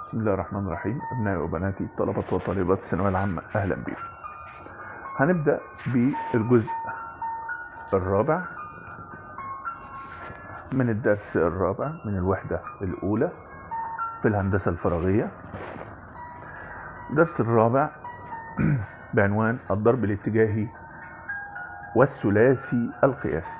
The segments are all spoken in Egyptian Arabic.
بسم الله الرحمن الرحيم أبنائي وبناتي طلبة وطالبات الثانوية العامة أهلا بكم هنبدأ بالجزء الرابع من الدرس الرابع من الوحدة الأولى في الهندسة الفراغية الدرس الرابع بعنوان الضرب الاتجاهي والثلاثي القياسي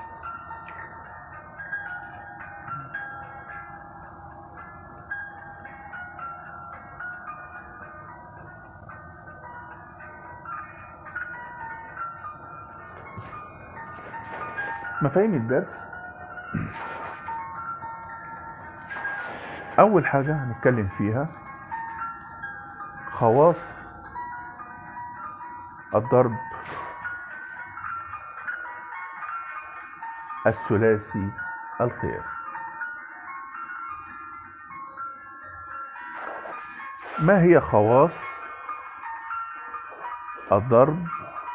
مفاهيم الدرس أول حاجة هنتكلم فيها خواص الضرب الثلاثي القياسي ما هي خواص الضرب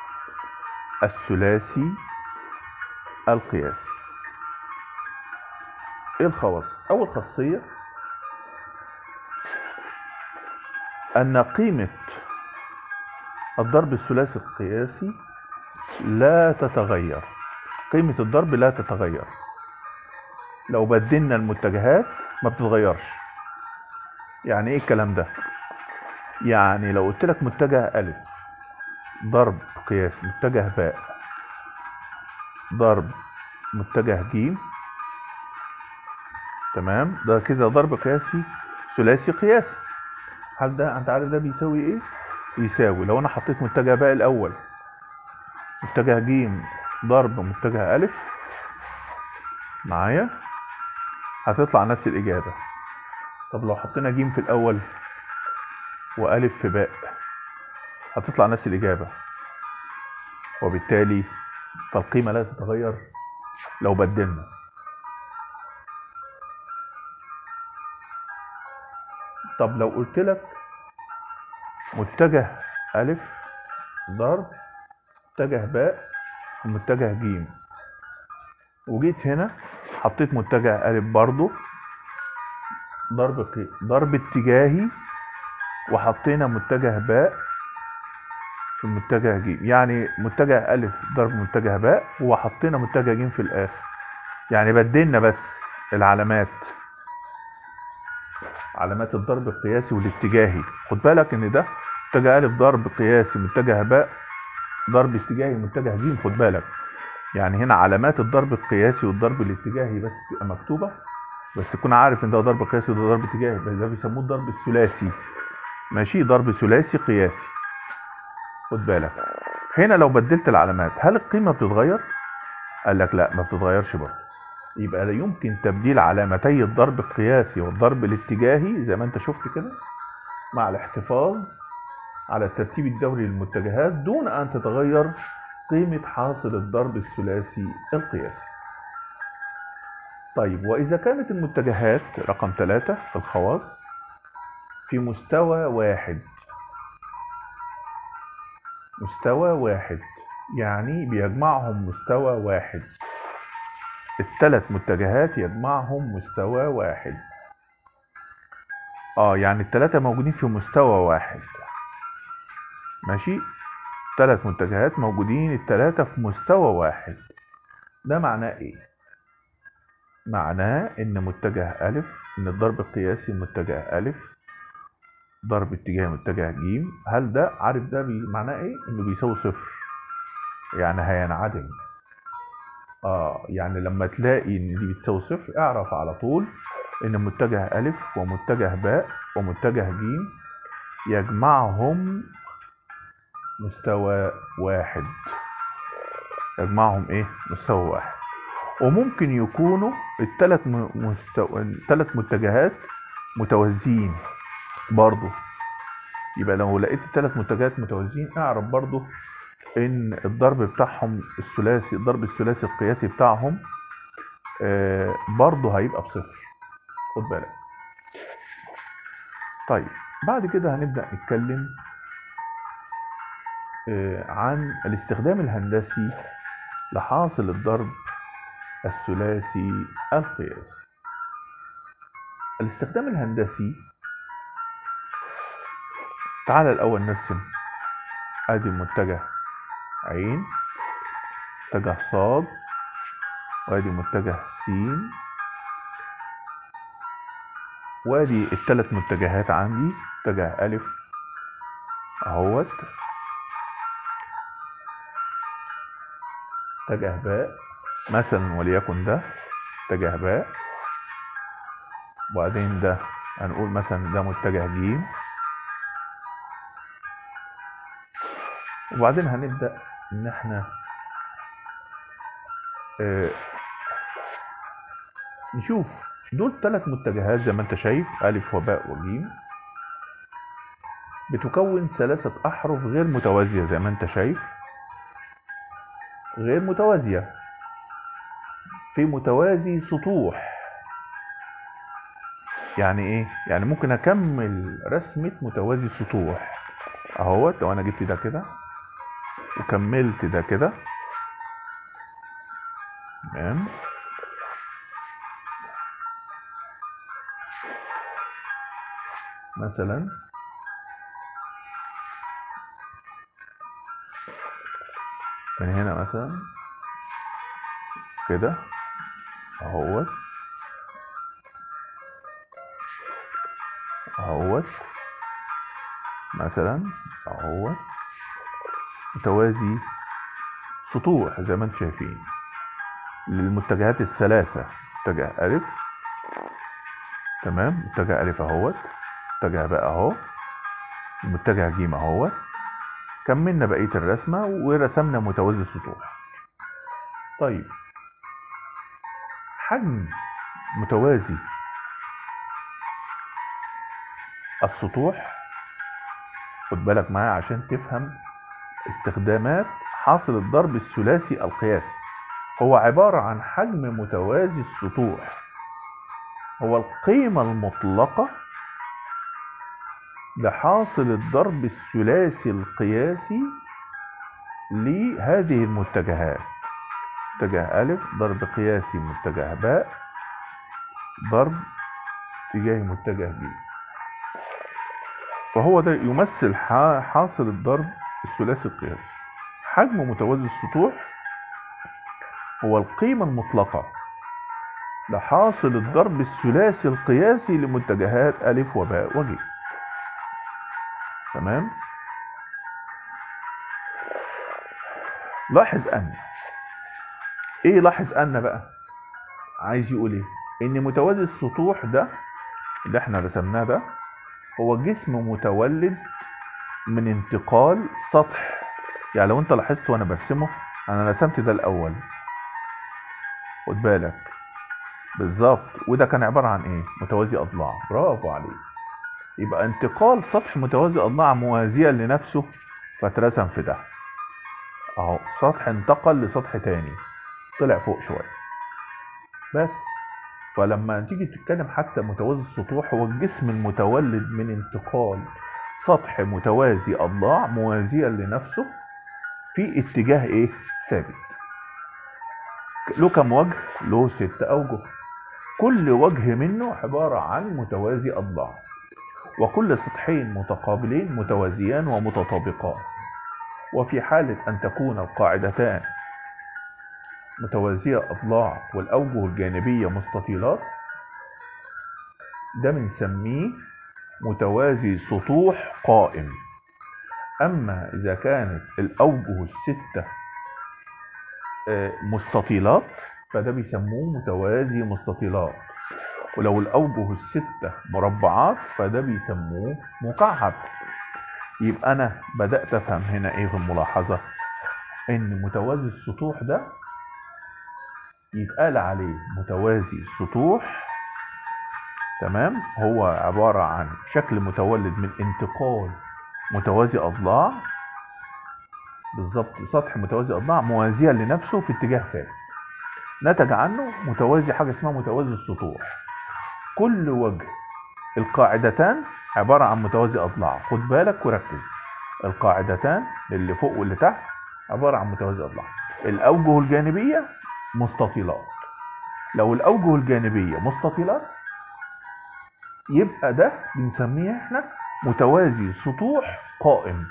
الثلاثي القياسي ايه الخواص اول خاصيه ان قيمه الضرب الثلاثي القياسي لا تتغير قيمه الضرب لا تتغير لو بدلنا المتجهات ما بتتغيرش يعني ايه الكلام ده يعني لو قلت لك متجه الف ضرب قياسي متجه باء ضرب متجه ج تمام ده كده ضرب قياسي ثلاثي قياسي هل ده انت عارف ده بيساوي ايه يساوي لو انا حطيت متجه باء الاول متجه ج ضرب متجه الف معايا هتطلع نفس الاجابه طب لو حطينا ج في الاول والف في باء هتطلع نفس الاجابه وبالتالي فالقيمة لا تتغير لو بدلنا طب لو قلت لك متجه ألف ضرب متجه باء ومتجه ج وجيت هنا حطيت متجه ألف برضو ضرب قي... ضرب اتجاهي وحطينا متجه باء في متجه ج يعني متجه ألف ضرب متجه باء وحطينا متجه ج في الآخر يعني بدلنا بس العلامات علامات الضرب القياسي والاتجاهي خد بالك ان ده متجه ألف ضرب قياسي متجه باء ضرب اتجاهي متجه ج خد بالك يعني هنا علامات الضرب القياسي والضرب الاتجاهي بس تبقى مكتوبة بس تكون عارف ان ده ضرب قياسي وده ضرب اتجاهي ده بيسموه الضرب الثلاثي ماشي ضرب ثلاثي قياسي خد بالك هنا لو بدلت العلامات هل القيمة بتتغير؟ قال لك لا ما بتتغيرش برضه يبقى لا يمكن تبديل علامتي الضرب القياسي والضرب الاتجاهي زي ما انت شفت كده مع الاحتفاظ على الترتيب الدوري للمتجهات دون ان تتغير قيمة حاصل الضرب الثلاثي القياسي طيب وإذا كانت المتجهات رقم ثلاثة في الخواص في مستوى واحد مستوى واحد يعني بيجمعهم مستوى واحد الثلاث متجهات يجمعهم مستوى واحد اه يعني الثلاثة موجودين في مستوى واحد ماشي ثلاث متجهات موجودين الثلاثة في مستوى واحد ده معناه ايه معناه ان متجه الف ان الضرب القياسي متجه الف ضرب اتجاه متجه ج هل ده عارف ده معناه ايه انه بيساوي صفر يعني هينعدم اه يعني لما تلاقي ان دي بتساوي صفر اعرف على طول ان متجه الف ومتجه باء ومتجه ج يجمعهم مستوى واحد يجمعهم ايه مستوى واحد وممكن يكونوا الثلاث مستوى الثلاث متجهات متوازيين برضو يبقى لو لقيت الثلاث منتجات متوازيين اعرف برضو ان الضرب بتاعهم الثلاثي الضرب الثلاثي القياسي بتاعهم آه برضو هيبقى بصفر خد بالك طيب بعد كده هنبدأ نتكلم آه عن الاستخدام الهندسي لحاصل الضرب الثلاثي القياسي الاستخدام الهندسي تعالى الأول نرسم أدي متجه عين متجه صاد وادي متجه س وادي الثلاث متجهات عندي متجه ألف اهوت متجه باء مثلا وليكن ده متجه باء وبعدين ده هنقول مثلا ده متجه ج وبعدين هنبدأ إن إحنا آه نشوف دول ثلاث متجهات زي ما أنت شايف ألف وباء وجيم بتكون ثلاثة أحرف غير متوازية زي ما أنت شايف غير متوازية في متوازي سطوح يعني ايه يعني ممكن اكمل رسمة متوازي سطوح اهوت لو انا جبت ده كده وكملت ده كده تمام مثلا من هنا مثلا كده اهوت اهوت مثلا اهوت متوازي سطوح زي ما انتم شايفين للمتجهات الثلاثة متجه ألف تمام متجه ألف أهوت متجه باء أهو المتجه ج أهوت كملنا بقية الرسمة ورسمنا متوازي السطوح طيب حجم متوازي السطوح خد بالك معايا عشان تفهم استخدامات حاصل الضرب الثلاثي القياسي هو عبارة عن حجم متوازي السطوح هو القيمة المطلقة لحاصل الضرب الثلاثي القياسي لهذه المتجهات متجه ألف ضرب قياسي متجه باء ضرب اتجاه متجه ب فهو ده يمثل حاصل الضرب الثلاثي القياسي حجم متوازي السطوح هو القيمة المطلقة لحاصل الضرب الثلاثي القياسي لمتجهات ألف وباء وج تمام لاحظ أن إيه لاحظ أن بقى عايز يقول إيه إن متوازي السطوح ده اللي إحنا رسمناه ده هو جسم متولد من انتقال سطح يعني لو انت لاحظت وانا برسمه انا رسمت ده الاول خد بالك بالظبط وده كان عباره عن ايه متوازي اضلاع برافو عليك يبقى انتقال سطح متوازي اضلاع موازيا لنفسه فاترسم في ده اهو سطح انتقل لسطح تاني طلع فوق شويه بس فلما تيجي تتكلم حتى متوازي السطوح هو الجسم المتولد من انتقال سطح متوازي اضلاع موازيا لنفسه في اتجاه ايه ثابت له كم وجه له ست اوجه كل وجه منه عبارة عن متوازي أضلاع وكل سطحين متقابلين متوازيان ومتطابقان وفي حالة أن تكون القاعدتان متوازية أضلاع والأوجه الجانبية مستطيلات ده بنسميه متوازي سطوح قائم أما إذا كانت الأوجه الستة مستطيلات فده بيسموه متوازي مستطيلات ولو الأوجه الستة مربعات فده بيسموه مكعب يبقى أنا بدأت أفهم هنا إيه في الملاحظة إن متوازي السطوح ده يتقال عليه متوازي السطوح تمام هو عبارة عن شكل متولد من انتقال متوازي أضلاع بالظبط سطح متوازي أضلاع موازيا لنفسه في اتجاه ثابت نتج عنه متوازي حاجة اسمها متوازي السطوح كل وجه القاعدتان عبارة عن متوازي أضلاع خد بالك وركز القاعدتان اللي فوق واللي تحت عبارة عن متوازي أضلاع الأوجه الجانبية مستطيلات لو الأوجه الجانبية مستطيلات يبقى ده بنسميه احنا متوازي سطوح قائم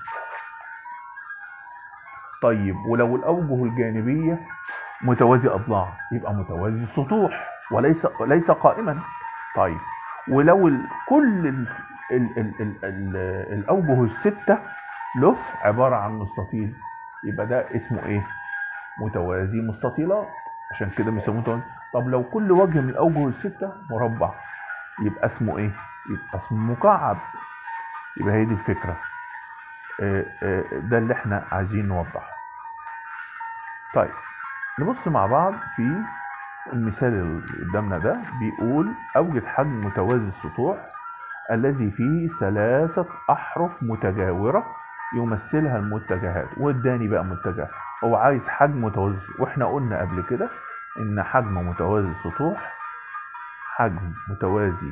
طيب ولو الأوجه الجانبية متوازي أضلاع يبقى متوازي سطوح وليس ليس قائما طيب ولو ال كل ال ال ال ال ال الأوجه الستة له عبارة عن مستطيل يبقى ده اسمه إيه؟ متوازي مستطيلات عشان كده بيسموه متوازي طب لو كل وجه من الأوجه الستة مربع يبقى اسمه إيه؟ يبقى اسمه مكعب يبقى هي دي الفكرة آه، آه، ده اللي احنا عايزين نوضحه طيب نبص مع بعض في المثال اللي قدامنا ده بيقول أوجد حجم متوازي السطوح الذي فيه ثلاثة أحرف متجاورة يمثلها المتجهات واداني بقى متجه هو عايز حجم متوازي واحنا قلنا قبل كده ان حجم متوازي السطوح حجم متوازي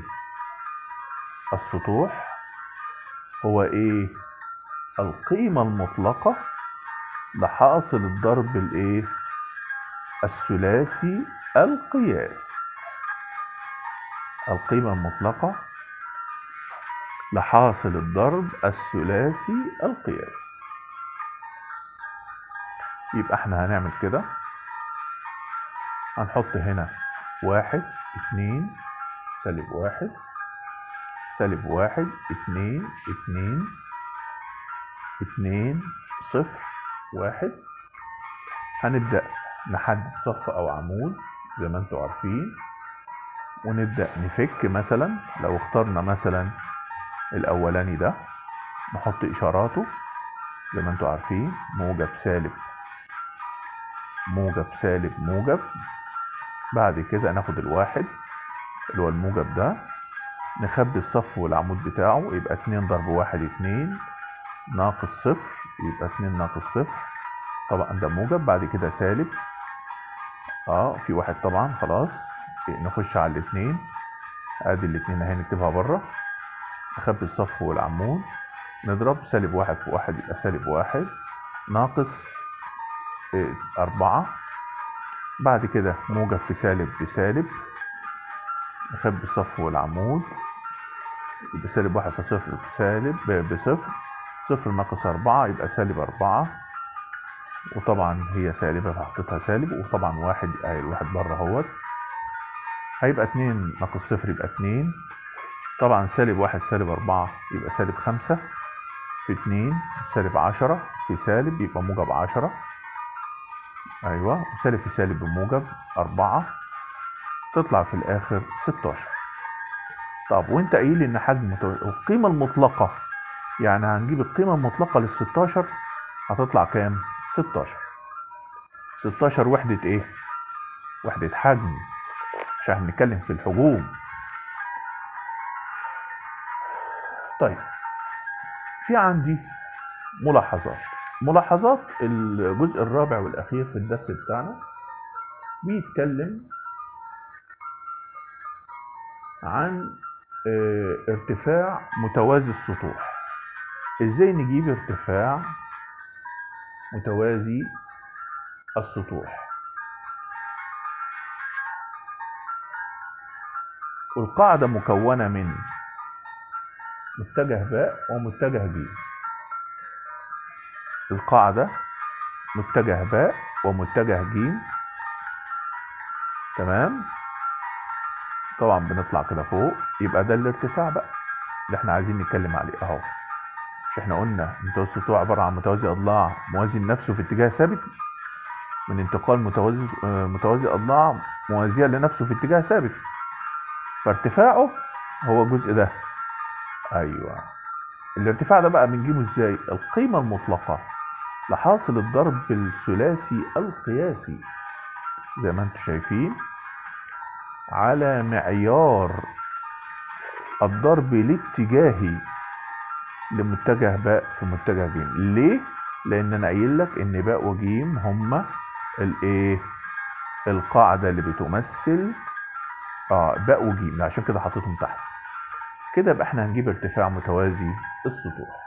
السطوح هو ايه القيمة المطلقة لحاصل الضرب الايه الثلاثي القياسي القيمة المطلقة لحاصل الضرب الثلاثي القياسي يبقى احنا هنعمل كده هنحط هنا واحد اتنين سالب واحد سالب واحد اتنين اتنين اتنين صفر واحد هنبدأ نحدد صف أو عمود زي ما انتوا عارفين ونبدأ نفك مثلا لو اخترنا مثلا الأولاني ده نحط إشاراته زي ما انتوا عارفين موجب سالب موجب سالب موجب بعد كده ناخد الواحد اللي هو الموجب ده نخبي الصف والعمود بتاعه يبقى اتنين ضرب واحد اتنين ناقص صفر يبقى اتنين ناقص صفر طبعا ده موجب بعد كده سالب اه في واحد طبعا خلاص نخش على الاتنين ادي الاتنين اهي نكتبها بره نخبي الصف والعمود نضرب سالب واحد في واحد يبقى سالب واحد ناقص إيه، أربعة بعد كده موجب في سالب بسالب نخبي الصف والعمود يبقى سالب واحد في صفر بسالب ب- بصفر صفر ناقص أربعة يبقى سالب أربعة وطبعا هي سالبة فحطيتها سالب وطبعا واحد أهي الواحد بره اهوت هيبقى اتنين ناقص صفر يبقى اتنين طبعا سالب واحد سالب أربعة يبقى سالب خمسة في اتنين سالب عشرة في سالب يبقى موجب عشرة أيوة وسالب في سالب بموجب أربعة تطلع في الآخر ستاشر طب وأنت قايل لي إن حجم متو- القيمة المطلقة يعني هنجيب القيمة المطلقة لل 16 هتطلع كام؟ 16 16 وحدة إيه؟ وحدة حجم عشان احنا بنتكلم في الحجوم طيب في عندي ملاحظات ملاحظات الجزء الرابع والأخير في الدرس بتاعنا بيتكلم عن آه، ارتفاع متوازي السطوح ازاي نجيب ارتفاع متوازي السطوح والقاعدة مكونة من متجه باء ومتجه ج القاعدة متجه باء ومتجه ج تمام طبعا بنطلع كده فوق يبقى ده الارتفاع بقى اللي احنا عايزين نتكلم عليه اهو مش احنا قلنا متوازي السطوع عبارة عن متوازي اضلاع موازي لنفسه في اتجاه ثابت من انتقال متوازي آه، متوازي اضلاع موازية لنفسه في اتجاه ثابت فارتفاعه هو الجزء ده ايوه الارتفاع ده بقى بنجيبه ازاي القيمة المطلقة لحاصل الضرب الثلاثي القياسي زي ما انتم شايفين على معيار الضرب الاتجاهي لمتجه باء في متجه ج ليه لان انا قايل لك ان باء وجيم هما الايه القاعده اللي بتمثل اه باء وجيم عشان كده حطيتهم تحت كده يبقى احنا هنجيب ارتفاع متوازي السطوح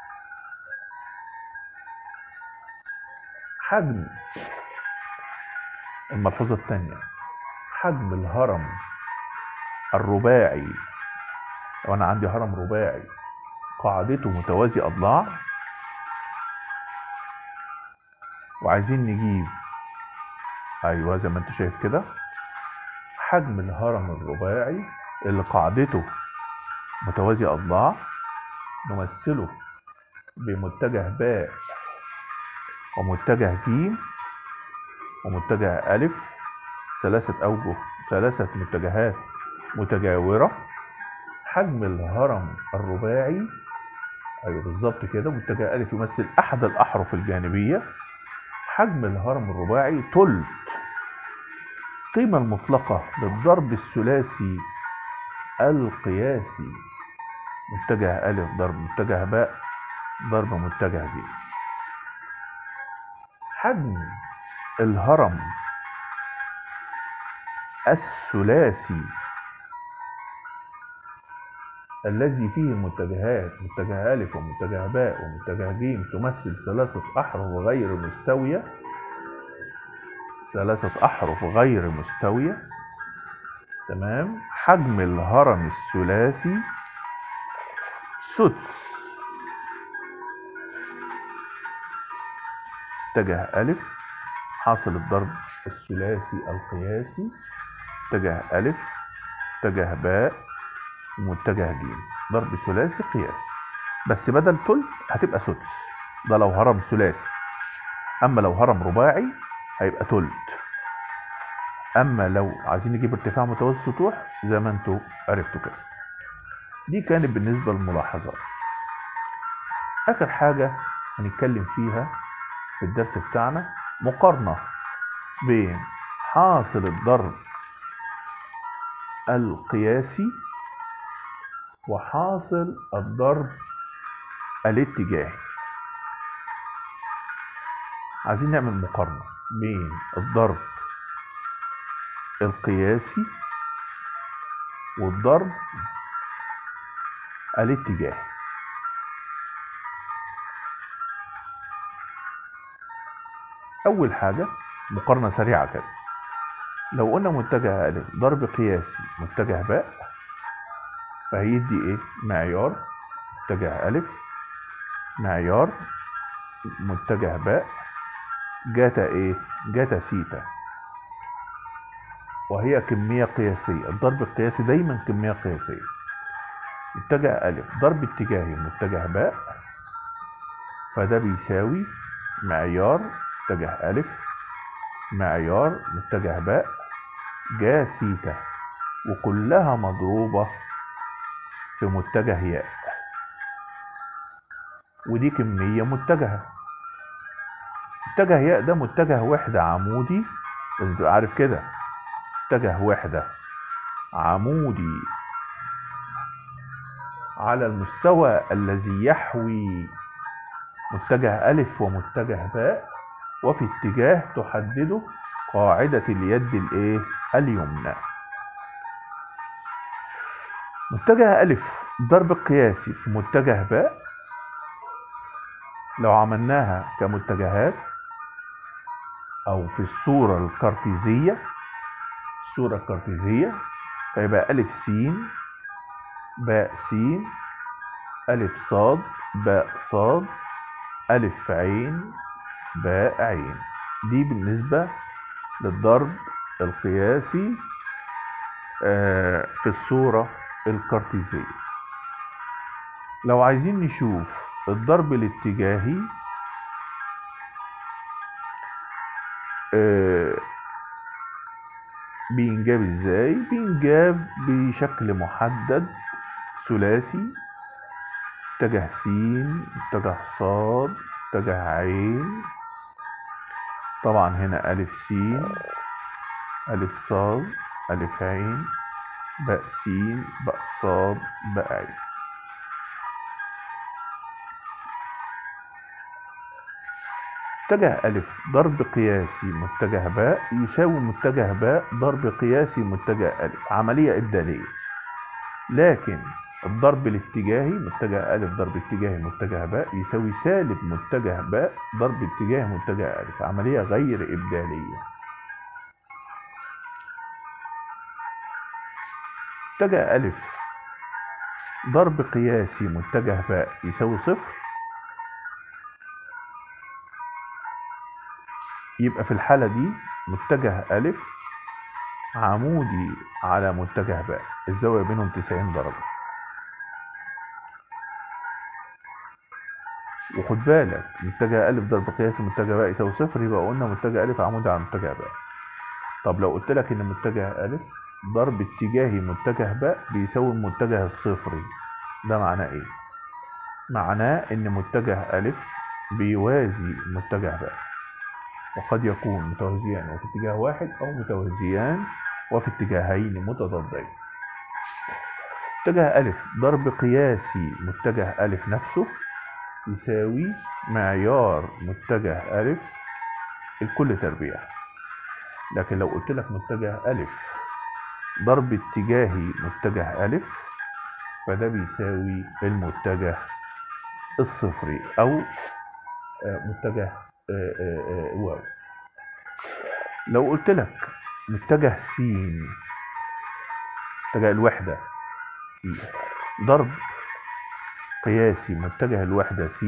حجم الملحوظه الثانيه حجم الهرم الرباعي لو انا عندي هرم رباعي قاعدته متوازي أضلاع وعايزين نجيب أيوه زي ما أنت شايف كده حجم الهرم الرباعي اللي قاعدته متوازي أضلاع نمثله بمتجه باء ومتجه ج ومتجه ألف ثلاثة أوجه ثلاثة متجهات متجاورة حجم الهرم الرباعي أيوه بالظبط كده متجه ألف يمثل أحد الأحرف الجانبية حجم الهرم الرباعي تلت القيمة المطلقة للضرب الثلاثي القياسي متجه ألف ضرب متجه باء ضرب متجه ج حجم الهرم الثلاثي الذي فيه المتجهات متجه ألف ومتجه باء ومتجه ج تمثل ثلاثة أحرف غير مستوية ثلاثة أحرف غير مستوية تمام حجم الهرم الثلاثي سدس اتجه ألف حاصل الضرب الثلاثي القياسي اتجه ألف اتجه باء ومتجه ج ضرب ثلاثي قياسي بس بدل تل هتبقى سدس ده لو هرم ثلاثي أما لو هرم رباعي هيبقى تلت اما لو عايزين نجيب ارتفاع متوسط السطوح زي ما انتوا عرفتوا كده دي كانت بالنسبه للملاحظات اخر حاجه هنتكلم فيها في الدرس بتاعنا مقارنه بين حاصل الضرب القياسي وحاصل الضرب الاتجاهي عايزين نعمل مقارنه بين الضرب القياسي والضرب الاتجاهي أول حاجة مقارنة سريعة كده لو قلنا متجه ألف ضرب قياسي متجه باء فهيدي إيه؟ معيار متجه ألف معيار متجه باء جاتا إيه؟ جاتا سيتا وهي كمية قياسية الضرب القياسي دايما كمية قياسية متجه ألف ضرب اتجاهي متجه باء فده بيساوي معيار متجه ألف معيار متجه باء جا سيتا وكلها مضروبة في متجه ياء ودي كمية متجهة متجه ياء ده متجه وحدة عمودي لازم تبقى عارف كده متجه وحدة عمودي على المستوى الذي يحوي متجه ألف ومتجه باء وفي اتجاه تحدده قاعدة اليد الايه اليمنى متجه ألف ضرب قياسي في متجه باء لو عملناها كمتجهات أو في الصورة الكارتيزية الصورة الكارتيزية فيبقى ألف س باء س ألف صاد باء صاد ألف عين باء عين دي بالنسبة للضرب القياسي في الصورة الكارتيزية لو عايزين نشوف الضرب الاتجاهي بينجاب ازاي بينجاب بشكل محدد ثلاثي اتجه س اتجه صاد اتجه عين طبعا هنا ألف س ألف صاد ألف عين باء س باء صاد باء عين متجه ألف ضرب قياسي متجه باء يساوي متجه باء ضرب قياسي متجه ألف عملية إبدالية لكن الضرب الاتجاهي متجه ألف ضرب اتجاهي متجه باء يساوي سالب متجه باء ضرب اتجاه متجه ألف عملية غير إبدالية متجه ألف ضرب قياسي متجه باء يساوي صفر يبقى في الحالة دي متجه ألف عمودي على متجه باء الزاوية بينهم 90 درجة وخد بالك متجه ألف ضرب قياسي متجه باء يساوي صفر يبقى قلنا متجه ألف عمودي على متجه باء طب لو قلت لك إن متجه ألف ضرب اتجاهي متجه باء بيساوي المتجه الصفري ده معناه إيه؟ معناه إن متجه ألف بيوازي متجه باء وقد يكون متوازيان وفي اتجاه واحد أو متوازيان وفي اتجاهين متضادين اتجاه ألف ضرب قياسي متجه ألف نفسه يساوي معيار متجه ألف الكل تربيع لكن لو قلت لك متجه ألف ضرب اتجاهي متجه ألف فده بيساوي المتجه الصفري أو متجه واو لو قلت لك متجه س متجه الوحدة س ضرب قياسي متجه الوحدة س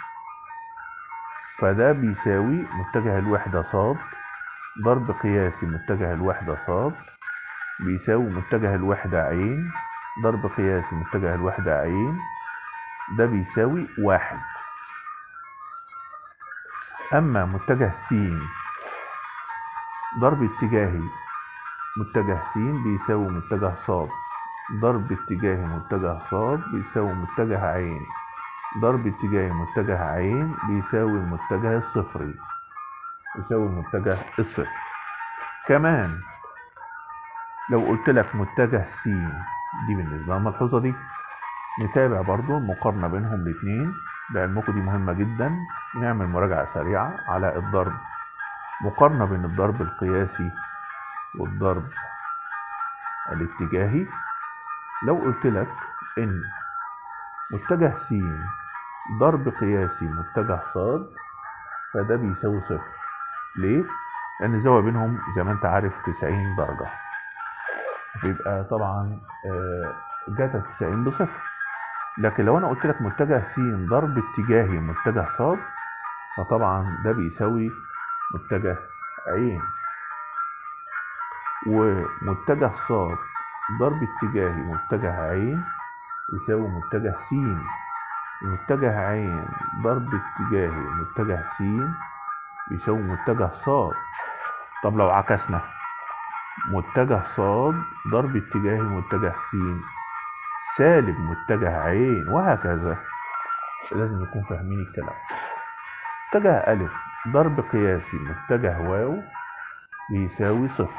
فده بيساوي متجه الوحدة صاد ضرب قياسي متجه الوحدة صاد بيساوي متجه الوحدة عين ضرب قياسي متجه الوحدة عين ده بيساوي واحد أما متجه س ضرب اتجاهي متجه س بيساوي متجه صاد ضرب اتجاهي متجه صاد بيساوي متجه عين ضرب اتجاهي متجه عين بيساوي المتجه الصفري يساوي المتجه الصفري كمان لو قلت لك متجه س دي بالنسبة للملحوظة دي نتابع برضو المقارنة بينهم الاتنين لعلمكم دي مهمة جدا نعمل مراجعة سريعة على الضرب مقارنة بين الضرب القياسي والضرب الاتجاهي لو قلت لك ان متجه س ضرب قياسي متجه صاد فده بيساوي صفر ليه؟ لأن الزاوية بينهم زي ما أنت عارف 90 درجة بيبقى طبعا جاتا 90 بصفر لكن لو أنا قلت لك متجه س ضرب اتجاهي متجه صاد فطبعا ده بيساوي متجه عين ومتجه صاد ضرب اتجاهي متجه عين يساوي متجه س متجه عين ضرب اتجاهي متجه س يساوي متجه صاد طب لو عكسنا متجه صاد ضرب اتجاهي متجه س سالب متجه عين وهكذا لازم نكون فاهمين الكلام متجه ألف ضرب قياسي متجه واو بيساوي صفر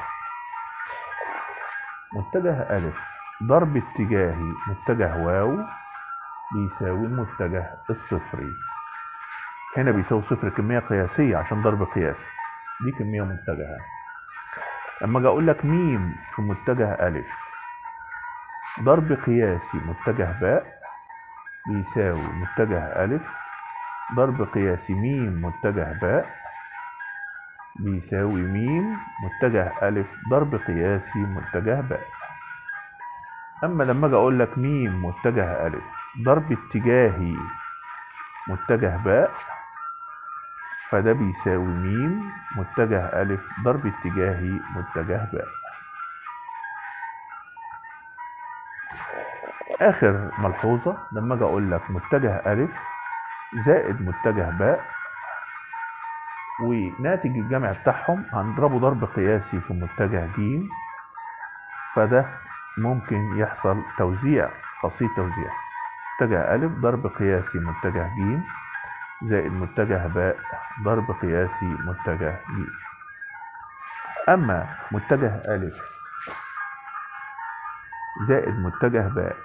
متجه ألف ضرب اتجاهي متجه واو بيساوي المتجه الصفري هنا بيساوي صفر كمية قياسية عشان ضرب قياسي دي كمية متجهة لما اجي اقول لك ميم في متجه ألف ضرب قياسي متجه باء بيساوي متجه ألف ضرب قياسي ميم متجه باء بيساوي ميم متجه ألف ضرب قياسي متجه باء أما لما أجي أقول لك ميم متجه ألف ضرب اتجاهي متجه باء فده بيساوي ميم متجه ألف ضرب اتجاهي متجه باء آخر ملحوظة لما أجي أقول لك متجه ألف زائد متجه باء وناتج الجمع بتاعهم هنضربه ضرب قياسي في متجه ج فده ممكن يحصل توزيع خاصية توزيع متجه ألف ضرب قياسي متجه ج زائد متجه باء ضرب قياسي متجه ج أما متجه ألف زائد متجه باء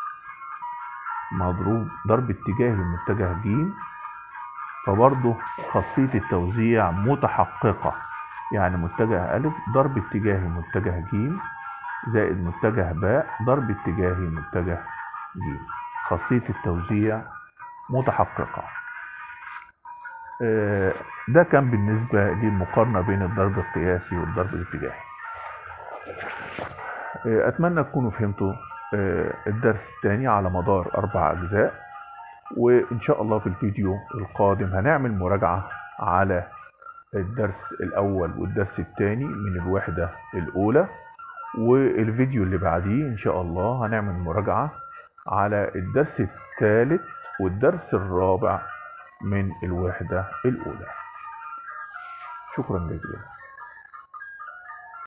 مضروب ضرب اتجاهي متجه ج فبرضه خاصية التوزيع متحققة يعني متجه ألف ضرب اتجاهي متجه ج زائد متجه باء ضرب اتجاهي متجه ج خاصية التوزيع متحققة ده كان بالنسبة للمقارنة بين الضرب القياسي والضرب الاتجاهي أتمنى تكونوا فهمتوا آه، الدرس الثاني على مدار أربع أجزاء وإن شاء الله في الفيديو القادم هنعمل مراجعة على الدرس الأول والدرس الثاني من الوحدة الأولى والفيديو اللي بعديه إن شاء الله هنعمل مراجعة على الدرس الثالث والدرس الرابع من الوحدة الأولى شكرا جزيلا